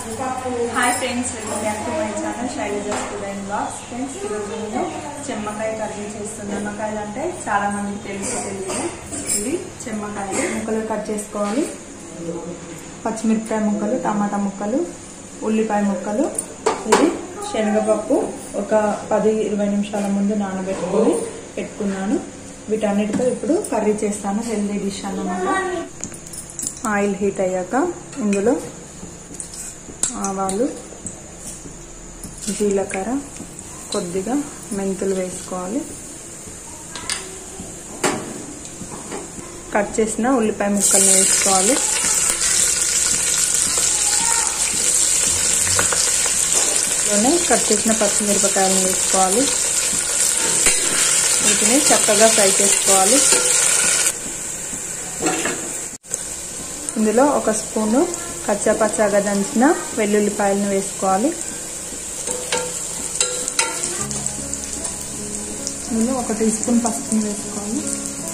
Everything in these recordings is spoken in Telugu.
hi friends welcome back to my channel Shailaja student blogs friends ఈరోజు నేను చెమ్మకాయ కర్రీ చేస్తున్నాను చెమ్మకాయలు అంటే చాలా మందికి తెలుసు తెలియదు ఇది చెమ్మకాయలు ముక్కలు కట్ చేసుకోవాలి పచ్చిమిరపకాయ ముక్కలు టమాటా ముక్కలు ఉల్లిపాయ ముక్కలు ఇది శనగపప్పు ఒక పది ఇరవై నిమిషాల ముందు నానబెట్టుకొని పెట్టుకున్నాను వీటన్నిటితో ఇప్పుడు కర్రీ చేస్తాను హెల్దీ డిష్ అన్నమాట ఆయిల్ హీట్ అయ్యాక ఇందులో ఆవాలు జీలకర్ర కొద్దిగా మెంతులు వేసుకోవాలి కట్ చేసిన ఉల్లిపాయ ముక్కల్ని వేసుకోవాలి లోనే కట్ చేసిన పచ్చిమిరపకాయలను వేసుకోవాలి వీటిని చక్కగా ఫ్రై చేసుకోవాలి ఇందులో ఒక స్పూను కచ్చాపచ్చాగా దంచిన వెల్లుల్లిపాయలను వేసుకోవాలి ఇందులో ఒక టీ స్పూన్ పసుపుని వేసుకోవాలి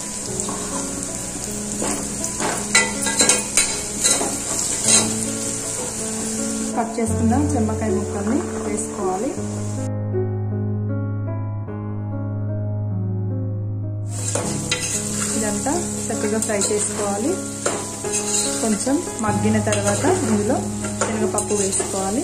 కట్ చేసుకున్న చెమ్మకాయ ముక్కల్ని వేసుకోవాలి ఇదంతా చక్కగా ఫ్రై చేసుకోవాలి కొంచెం మగ్గిన తర్వాత ఇందులో శనగపప్పు వేసుకోవాలి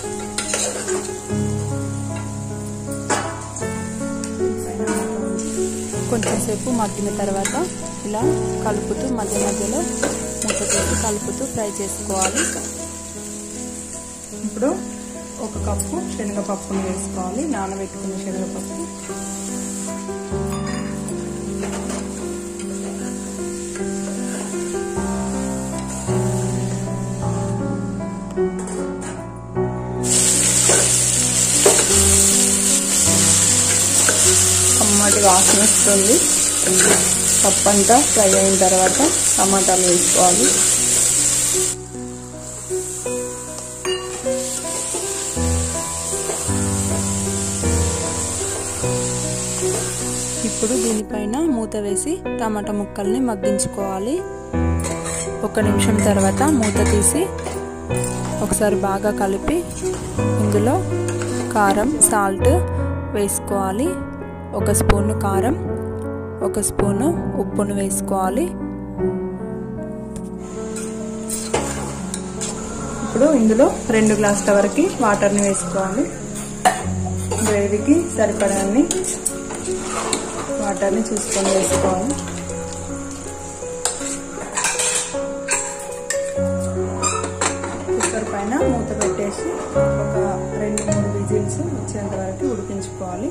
కొంచెం సేపు మగ్గిన తర్వాత ఇలా కలుపుతూ మధ్య మధ్యలో మూత పెట్టి కలుపుతూ ఫ్రై చేసుకోవాలి ఇప్పుడు ఒక కప్పు శనగపప్పుని వేసుకోవాలి నానబెట్టుకున్న శనగపప్పు కమ్మటి వాసన వస్తుంది పప్పు అంతా ఫ్రై అయిన తర్వాత టమాటాలు వేసుకోవాలి ఇప్పుడు దీనిపైన మూత వేసి టమాటా ముక్కల్ని మగ్గించుకోవాలి ఒక నిమిషం తర్వాత మూత తీసి ఒకసారి బాగా కలిపి ఇందులో కారం సాల్ట్ వేసుకోవాలి ఒక స్పూను కారం ఒక స్పూను ఉప్పును వేసుకోవాలి ఇప్పుడు ఇందులో రెండు గ్లాసుల వరకు వాటర్ని వేసుకోవాలి గ్రేవీకి సరిపడాన్ని వాటర్ని చూసుకొని వేసుకోవాలి కుక్కర్ పైన మూత పెట్టేసి ఒక రెండు మూడు విజిల్స్ వచ్చేంత వరకు ఉడికించుకోవాలి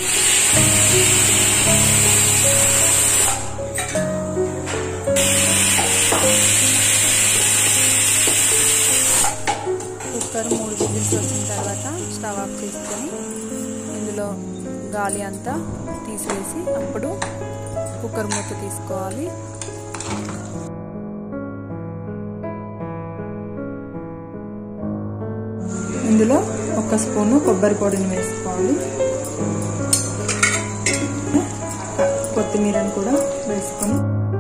కుక్కర్ మూడు విజిల్స్ వచ్చిన తర్వాత స్టవ్ ఆఫ్ చేసుకొని ఇందులో గాలి అంతా తీసివేసి అప్పుడు కుక్కర్ మూత తీసుకోవాలి ఇందులో ఒక స్పూను కొబ్బరి పొడిని వేసుకోవాలి కొత్తిమీరని కూడా వేసుకొని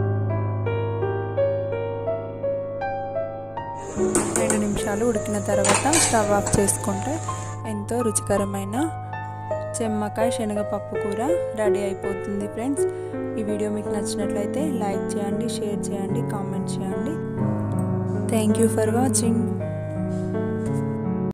రెండు నిమిషాలు ఉడికిన తర్వాత స్టవ్ ఆఫ్ చేసుకుంటే ఎంతో రుచికరమైన చెమ్మకాయ శనగపప్పు కూర రెడీ అయిపోతుంది ఫ్రెండ్స్ ఈ వీడియో మీకు నచ్చినట్లయితే లైక్ చేయండి షేర్ చేయండి కామెంట్ చేయండి థ్యాంక్ యూ ఫర్ వాచింగ్